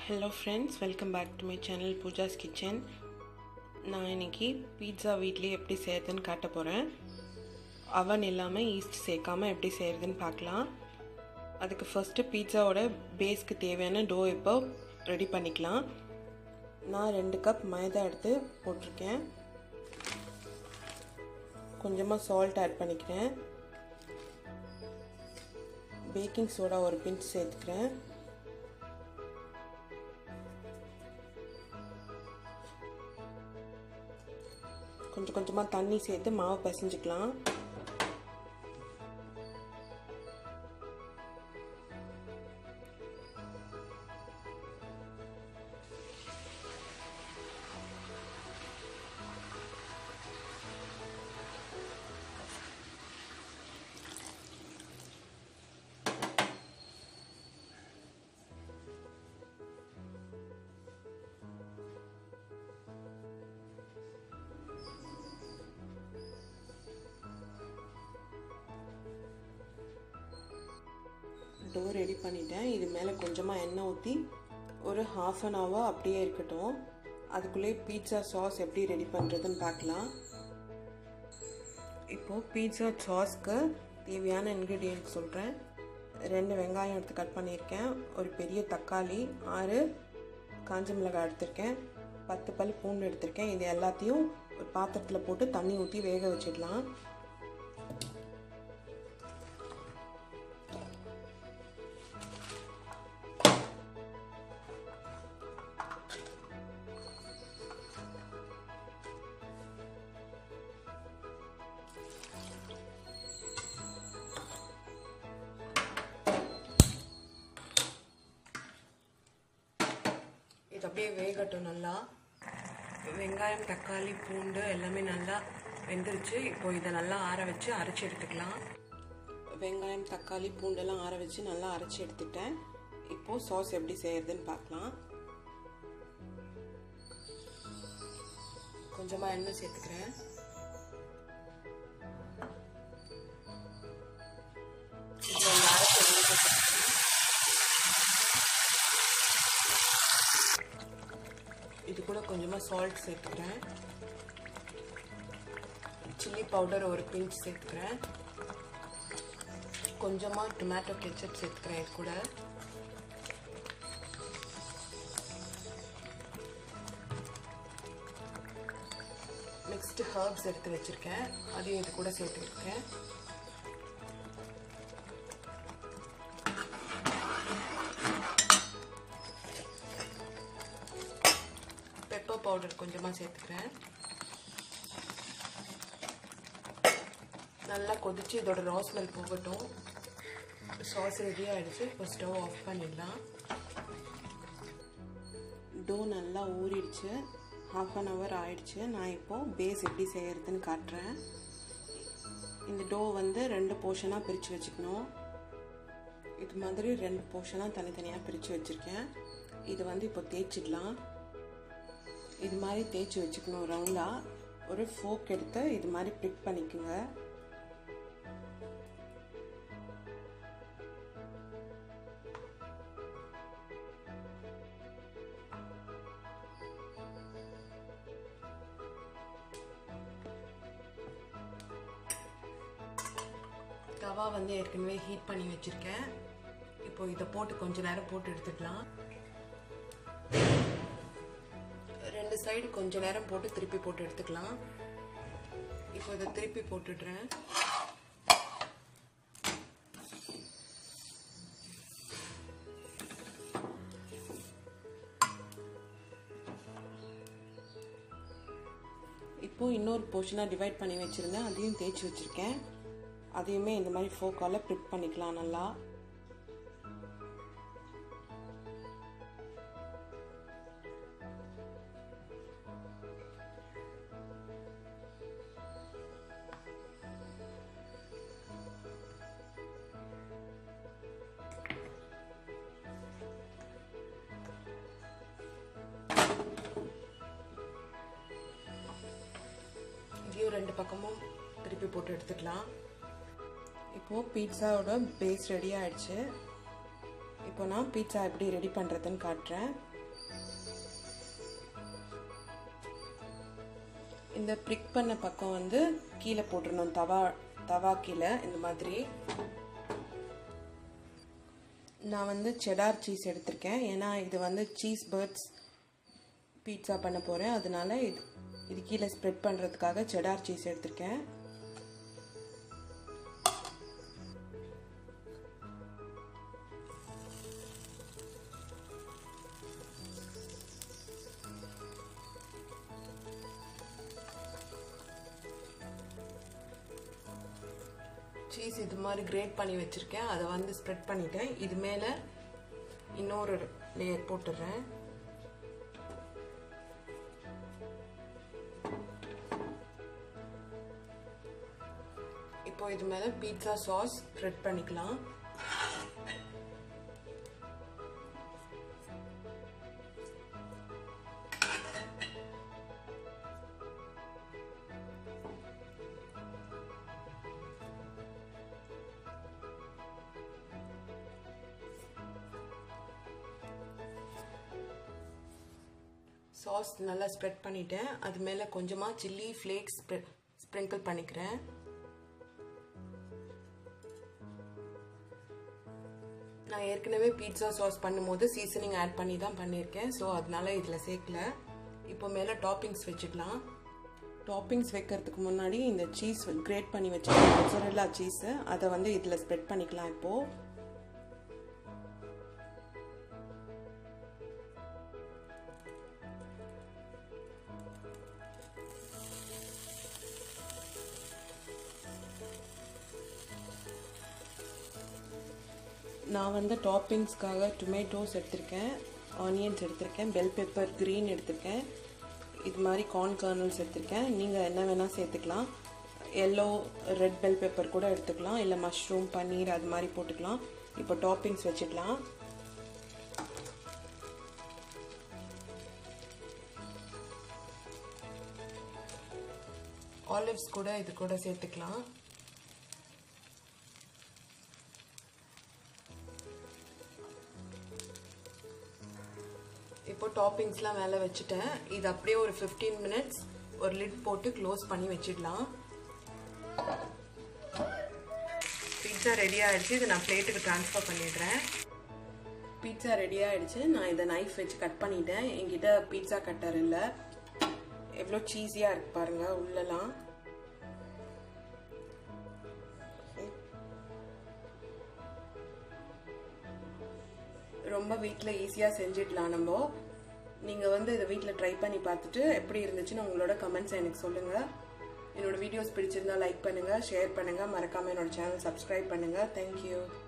hello friends welcome back to my channel Pooja's kitchen நான் இன்னைக்கு pizza வீட்லேயே எப்படி செய்யறதுன்னு காட்ட போகிறேன் அவன் இல்லாமல் ஈஸ்ட் சேர்க்காமல் எப்படி செய்கிறதுன்னு பார்க்கலாம் அதுக்கு ஃபஸ்ட்டு பீட்சாவோட பேஸ்க்கு தேவையான டோ இப்போ ரெடி பண்ணிக்கலாம் நான் ரெண்டு கப் மைதா எடுத்து போட்டிருக்கேன் கொஞ்சமாக சால்ட் ஆட் பண்ணிக்கிறேன் பேக்கிங் சோடா ஒரு பிஞ்ச் சேர்த்துக்கிறேன் கொஞ்சம் கொஞ்சமாக தண்ணி சேர்த்து மாவு பிசைஞ்சுக்கலாம் டோ ரெடி பண்ணிட்டேன் இது மேலே கொஞ்சமாக எண்ணெய் ஊற்றி ஒரு ஹாஃப் அன் ஹவர் அப்படியே இருக்கட்டும் அதுக்குள்ளே பீட்சா சாஸ் எப்படி ரெடி பண்ணுறதுன்னு பார்க்கலாம் இப்போது பீட்சா சாஸ்க்கு தேவையான இன்க்ரீடியன்ட் சொல்கிறேன் ரெண்டு வெங்காயம் எடுத்து கட் பண்ணியிருக்கேன் ஒரு பெரிய தக்காளி ஆறு காஞ்ச மிளகாய் எடுத்திருக்கேன் பத்து பல் பூண்டு எடுத்திருக்கேன் இது எல்லாத்தையும் ஒரு பாத்திரத்தில் போட்டு தண்ணி ஊற்றி வேக வச்சிடலாம் இது அப்படியே வேகட்டும் நல்லா வெங்காயம் தக்காளி பூண்டு எல்லாமே நல்லா வெந்துருச்சு இப்போ இதை நல்லா ஆற வச்சு அரைச்சி எடுத்துக்கலாம் வெங்காயம் தக்காளி பூண்டெல்லாம் ஆற வச்சு நல்லா அரைச்சி எடுத்துட்டேன் இப்போது சாஸ் எப்படி செய்யறதுன்னு பார்க்கலாம் கொஞ்சமாக எண்ணெய் சேர்த்துக்கிறேன் இது கூட கொஞ்சமாக சால்ட் சேர்த்துக்கிறேன் சில்லி பவுடர் ஒரு பிஞ்ச் சேர்த்துக்கிறேன் கொஞ்சமாக டொமேட்டோ கெச்சப் சேர்த்துக்கிறேன் இது கூட மிக்ஸ்டு ஹர்ப்ஸ் எடுத்து வச்சுருக்கேன் அதையும் இது கூட சேர்த்துருக்கேன் பெப்பர் பவுடர் கொஞ்சமாக சேர்த்துக்கிறேன் நல்லா கொதிச்சு இதோட ரா ஸ்மெல் போகட்டும் சாஸ் ரெடி ஆகிடுச்சு இப்போ ஸ்டவ் ஆஃப் பண்ணிடலாம் டோ நல்லா ஊறிடுச்சு ஹாஃப் அன் ஹவர் ஆயிடுச்சு நான் இப்போது பேஸ் எப்படி செய்கிறதுன்னு காட்டுறேன் இந்த டோ வந்து ரெண்டு போர்ஷனாக பிரித்து வச்சுக்கணும் இது மாதிரி ரெண்டு போர்ஷனாக தனித்தனியாக பிரித்து வச்சுருக்கேன் இது வந்து இப்போ தேய்ச்சிடலாம் இது மாதிரி தேய்ச்சி வச்சுக்கணும் ரவுண்டாக ஒரு ஃபோக் எடுத்து இது மாதிரி பிக் பண்ணிக்கோங்க தவா வந்து ஏற்கனவே ஹீட் பண்ணி வச்சுருக்கேன் இப்போ இதை போட்டு கொஞ்ச நேரம் போட்டு எடுத்துக்கலாம் ரெண்டு சைடு கொஞ்ச நேரம் போட்டு திருப்பி போட்டு எடுத்துக்கலாம் இப்போ இதை திருப்பி போட்டுடுறேன் இப்போ இன்னொரு போர்ஷனாக டிவைட் பண்ணி வச்சுருந்தேன் அதையும் தேய்ச்சி வச்சுருக்கேன் அதையுமே இந்த மாதிரி ஃபோக்கால் ப்ரிப் பண்ணிக்கலாம் நல்லா இதையும் ரெண்டு பக்கமும் திருப்பி போட்டு எடுத்துக்கலாம் இப்போது பீட்சாவோட பேஸ் ரெடி ஆயிடுச்சு இப்போ நான் பீட்சா எப்படி ரெடி பண்ணுறதுன்னு காட்டுறேன் இந்த ப்ரிக் பண்ண பக்கம் வந்து கீழே போட்டுடணும் தவா தவா கீழே இந்த மாதிரி நான் வந்து செடார் சீஸ் எடுத்திருக்கேன் ஏன்னா இது வந்து சீஸ் பேர்ட்ஸ் பீட்சா பண்ண போகிறேன் அதனால இது இது கீழே ஸ்ப்ரெட் பண்ணுறதுக்காக செடார் சீஸ் எடுத்திருக்கேன் சீஸ் இது மாதிரி கிரேட் பண்ணி வச்சுருக்கேன் அதை வந்து ஸ்ப்ரெட் பண்ணிட்டேன் இது மேலே இன்னொரு லேயர் போட்டுடுறேன் இப்போ இது மேலே பீட்சா சாஸ் ஸ்ப்ரெட் பண்ணிக்கலாம் சாஸ் நல்லா ஸ்ப்ரெட் பண்ணிட்டேன் அது மேலே கொஞ்சமாக சில்லி ஃப்ளேக்ஸ் ஸ்ப்ரிங்கிள் பண்ணிக்கிறேன் நான் ஏற்கனவே பீட்சா சாஸ் பண்ணும்போது சீசனிங் ஆட் பண்ணி தான் பண்ணியிருக்கேன் ஸோ அதனால இதில் சேர்க்கல இப்போ மேலே டாப்பிங்ஸ் வச்சுக்கலாம் டாப்பிங்ஸ் வைக்கிறதுக்கு முன்னாடி இந்த சீஸ் கிரேட் பண்ணி வச்சுருக்கேன் மொசரெல்லா சீஸு அதை வந்து இதில் ஸ்ப்ரெட் பண்ணிக்கலாம் இப்போது நான் வந்து டாப்பிங்ஸ்க்காக டொமேட்டோஸ் எடுத்திருக்கேன் ஆனியன்ஸ் எடுத்திருக்கேன் பெல் பெப்பர் க்ரீன் எடுத்திருக்கேன் இது மாதிரி கார்ன் கர்னல்ஸ் எடுத்திருக்கேன் நீங்கள் என்ன வேணால் சேர்த்துக்கலாம் எல்லோ ரெட் பெல் பெப்பர் கூட எடுத்துக்கலாம் இல்லை மஷ்ரூம் பன்னீர் அது மாதிரி போட்டுக்கலாம் இப்போ டாப்பிங்ஸ் வச்சுக்கலாம் ஆலிவ்ஸ் கூட இது கூட சேர்த்துக்கலாம் இப்போ டாப்பிங்ஸ்லாம் மேலே வச்சுட்டேன் இது அப்படியே ஒரு ஃபிஃப்டீன் மினிட்ஸ் ஒரு லிட் போட்டு க்ளோஸ் பண்ணி வச்சிடலாம் பீட்சா ரெடி ஆகிடுச்சு இதை நான் பிளேட்டுக்கு ட்ரான்ஸ்ஃபர் பண்ணிடுறேன் பீட்சா ரெடி ஆகிடுச்சு நான் இதை நைஃப் வச்சு கட் பண்ணிட்டேன் என்கிட்ட பீட்சா கட்டர் இல்லை எவ்வளோ சீஸியாக இருக்கு பாருங்க உள்ளலாம் ரொம்ப வீட்டில் ஈஸியாக செஞ்சிடலாம் நம்ம நீங்கள் வந்து இதை வீட்டில் ட்ரை பண்ணி பார்த்துட்டு எப்படி இருந்துச்சுன்னு உங்களோட கமெண்ட்ஸ் எனக்கு சொல்லுங்கள் என்னோட வீடியோஸ் பிடிச்சிருந்தா லைக் பண்ணுங்கள் ஷேர் பண்ணுங்கள் மறக்காமல் என்னோட சேனல் சப்ஸ்கிரைப் பண்ணுங்கள் தேங்க்யூ